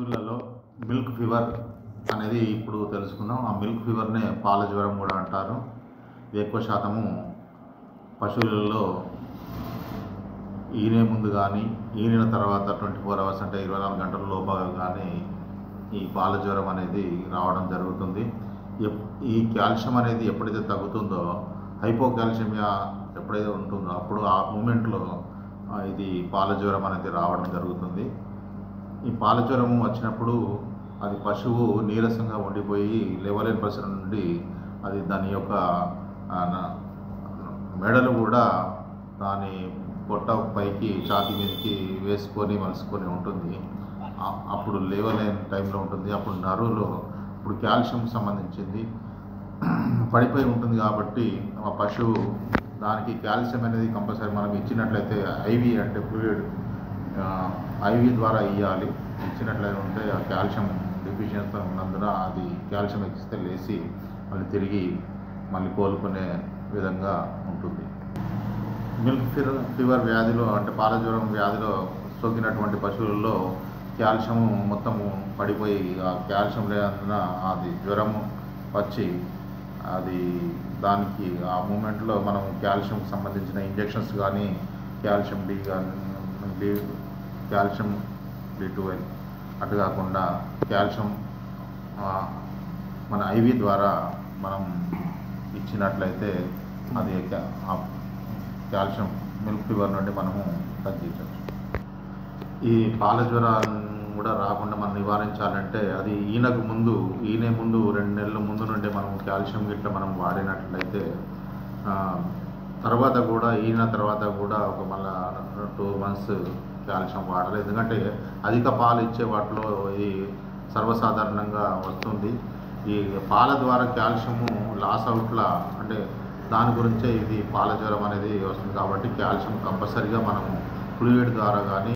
పశువులలో milk fever అనేది ఇప్పుడు తెలుసుకుందాం ఆ మిల్క్ ఫీవర్నే పాల జ్వరం కూడా అంటారు ఇది ఎక్కువ శాతము పశువులలో ఈనే ముందు కానీ ఈనిన తర్వాత ట్వంటీ ఫోర్ అవర్స్ అంటే ఇరవై నాలుగు గంటల లోపల కానీ ఈ పాల జ్వరం అనేది రావడం జరుగుతుంది ఎప్- ఈ కాల్షియం అనేది ఎప్పుడైతే తగ్గుతుందో హైపోకాల్షియమియా ఎప్పుడైతే ఉంటుందో అప్పుడు ఆ మూమెంట్లో ఆ, ఇది పాల జ్వరం అనేది రావడం జరుగుతుంది ఈ పాల జ్వరం వచ్చినప్పుడు అది పశువు నీరసంగా ఉండిపోయి లేవలేని పరిస్థితి నుండి అది దాని యొక్క ఆ, న- మెడలు కూడా దాని పొట్ట పైకి ఛాతి మీదకి వేసుకొని మలుసుకొని ఉంటుంది ఆ- అప్పుడు లేవలేని టైంలో ఉంటుంది అప్పుడు నరువులో ఇప్పుడు కాల్షియం సంబంధించింది పడిపోయి ఉంటుంది కాబట్టి ఆ పశువు దానికి కాల్షియం అనేది కంపల్సరీ మనం ఇచ్చినట్లయితే ఐవి అంటే ఫ్లూయిడ్ ఐవి ద్వారా ఇవ్వాలి ఇచ్చినట్లయితే ఉంటే ఆ కాల్షియం డెఫిషియన్సీ ఉన్నందున అది కాల్షియం ఎక్కిస్తే లేచి మళ్ళీ తిరిగి మళ్ళీ కోలుకునే విధంగా ఉంటుంది మిల్క్ ఫీవర్ ఫీవర్ వ్యాధిలో అంటే పాల జ్వరం వ్యాధిలో సోకినటువంటి పశువులలో కాల్షియం మొత్తము పడిపోయి ఆ కాల్షియం లేనందున అది జ్వరము వచ్చి అది దానికి ఆ మూమెంట్లో మనం కాల్షియం సంబంధించిన ఇంజెక్షన్స్ కానీ కాల్షియం డి కానీ డి కాల్షియం డి ట్వెల్వ్ అటు కాకుండా కాల్షియం ఆ, మన ఐవి ద్వారా మనం ఇచ్చినట్లయితే అది కా- ఆ కాల్షియం మిల్క్ ఫీవర్ నుండి మనము తగ్గించవచ్చు ఈ పాల జ్వరాన్ని కూడా రాకుండా మనం నివారించాలంటే అది ఈనకు ముందు ఈనే ముందు రెండు నెలల ముందు నుండి మనం కాల్షియం గిట్ల మనం వాడినట్లయితే ఆ, తర్వాత కూడా ఈన తర్వాత కూడా ఒక మళ్ళా టూ మంత్స్ కాల్షియం వాడాలి ఎందుకంటే అధిక పాలు ఇచ్చే వాటిలో ఇది సర్వసాధారణంగా వస్తుంది ఈ పాల ద్వారా కాల్షియము లాస్ అవుట్లా అంటే దాని గురించే ఇది పాల జ్వరం అనేది వస్తుంది కాబట్టి కాల్షియం కంపల్సరిగా మనము ఫ్లూయిడ్ ద్వారా కానీ